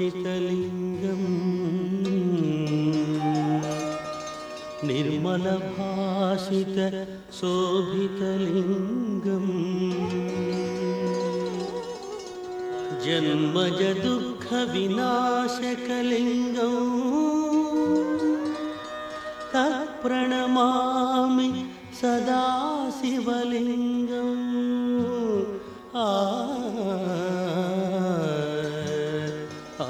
నిర్మలభాషితలింగం నిర్మలభాషిత శోభితలింగం జన్మజ దుఃఖ వినాశకలింగం తత్ప్రణమామి సదా శివలింగం ఆ ఆ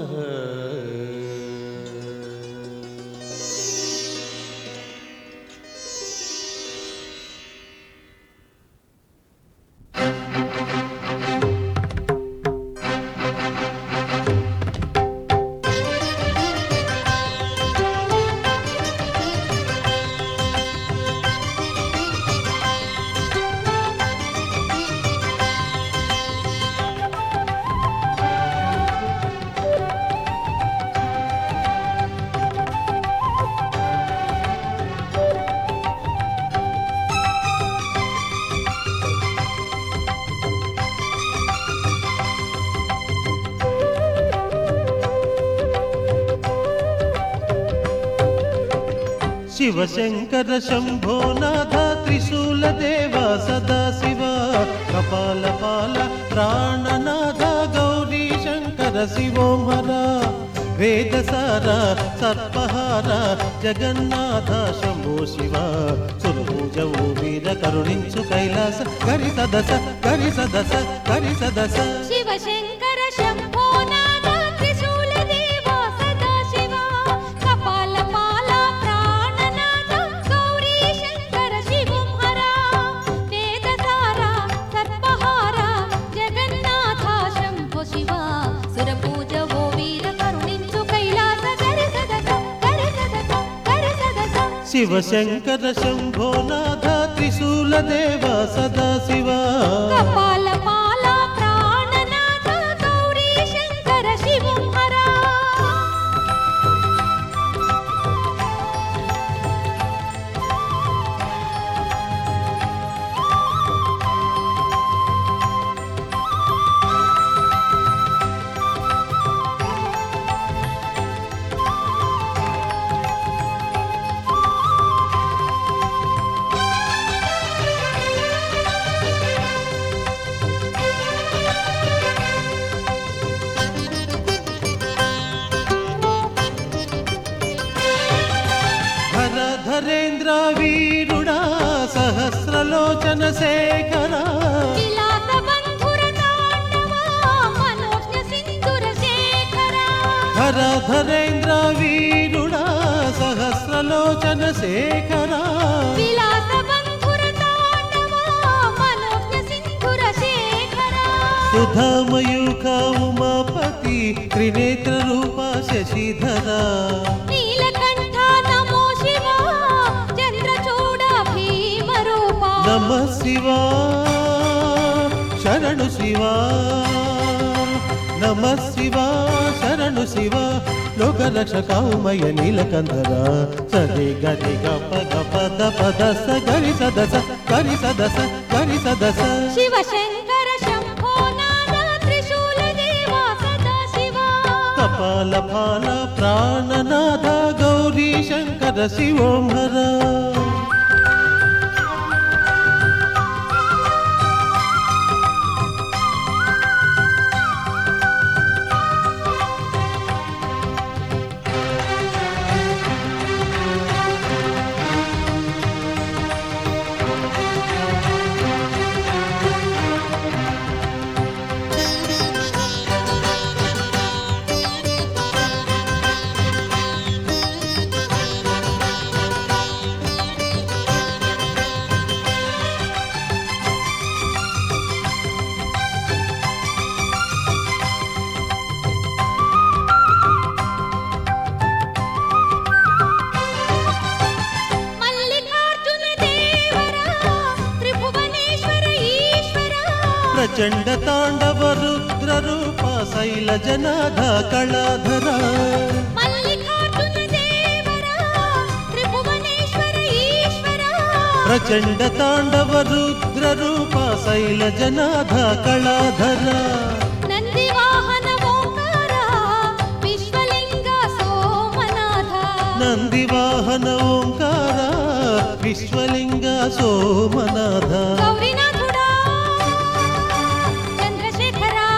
శివశంకర శంభోనాథ త్రిశూల దేవ సదా శివ కపాల పాల ప్రాణనాథ గౌరీ శంకర శివోహర వేదసార సర్పహార జగన్నాథ శంభో శివ సురభుజవు వీర కరుణించు కైలాస కరి సదస కరి సదస కరి సదస శివశంకర శంభోనాథ త్రిశూల దేవ సదా శివ కపాల పాల ప్రాణనాథ గౌరీ శంకర శివం హర వేదసార సర్పహార జగన్నాథ శంభో శివ సురపూజ ఓ వీర కరుణించు కైలాస గరి సదస గరి సదస గరి సదస శివశంకర శంభోనాథ త్రిశూల దేవ సదా శివ కపాల పాల ప్రాణనాథ గౌరీ శంకర శివం హర ధరేంద్ర వీరుడా సహస్రలోచన శేఖర విలాస బంధుర తాండవా మనోజ్ఞ సింధుర శేఖర ధరేంద్ర వీరుడా సహస్రలోచన శేఖర విలాస బంధుర తాండవా మనోజ్ఞ సింధుర శేఖర సుధామయూఖ ఉమాపతి త్రినేత్ర రూప శశిధర నీలకంఠ నమో శివ చంద్రచూడ భీమ రూప నమ శివ శరణు శివ నమ శివ శరణు శివ లోకరక్ష కౌమయ నీలకందర సరి గరి గప గప దప దస గరి సదస గరి సదస గరి సదస శివశంకర శంభోనాథ త్రిశూల దేవ సదా శివ కపాల పాల ప్రాణనాథ గౌరీ శంకర శివోహర మల్లికార్జున దేవర త్రిభువనేశ్వర ఈశ్వర ప్రచండ తాండవ రుద్ర రూప శైల జనాధ కళాధర మల్లికార్జున దేవర త్రిభువనేశ్వర ఈశ్వర ప్రచండ తాండవ రుద్ర రూప శైల జనాధ కళాధర నంది వాహన ఓంకార నందివాహన ఓంకార విశ్వలింగ సోమనాథ గౌరీనాథుడా చంద్రశేఖరా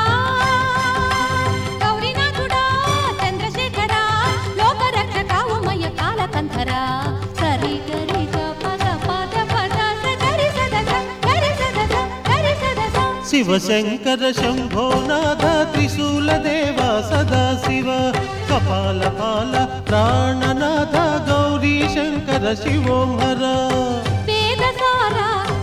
గౌరీనాథుడా చంద్రశేఖరా లోకరక్షక ఉమయ కాలకంఠరా సరి గరి గ పద పద పద స గరి సద స గరి సద స గరి సద స శివశంకర శంభోనాథ త్రిశూల దేవ సదా శివ కపాల పాల ప్రాణనాథ గౌరీ శంకర శివోహర వేదసార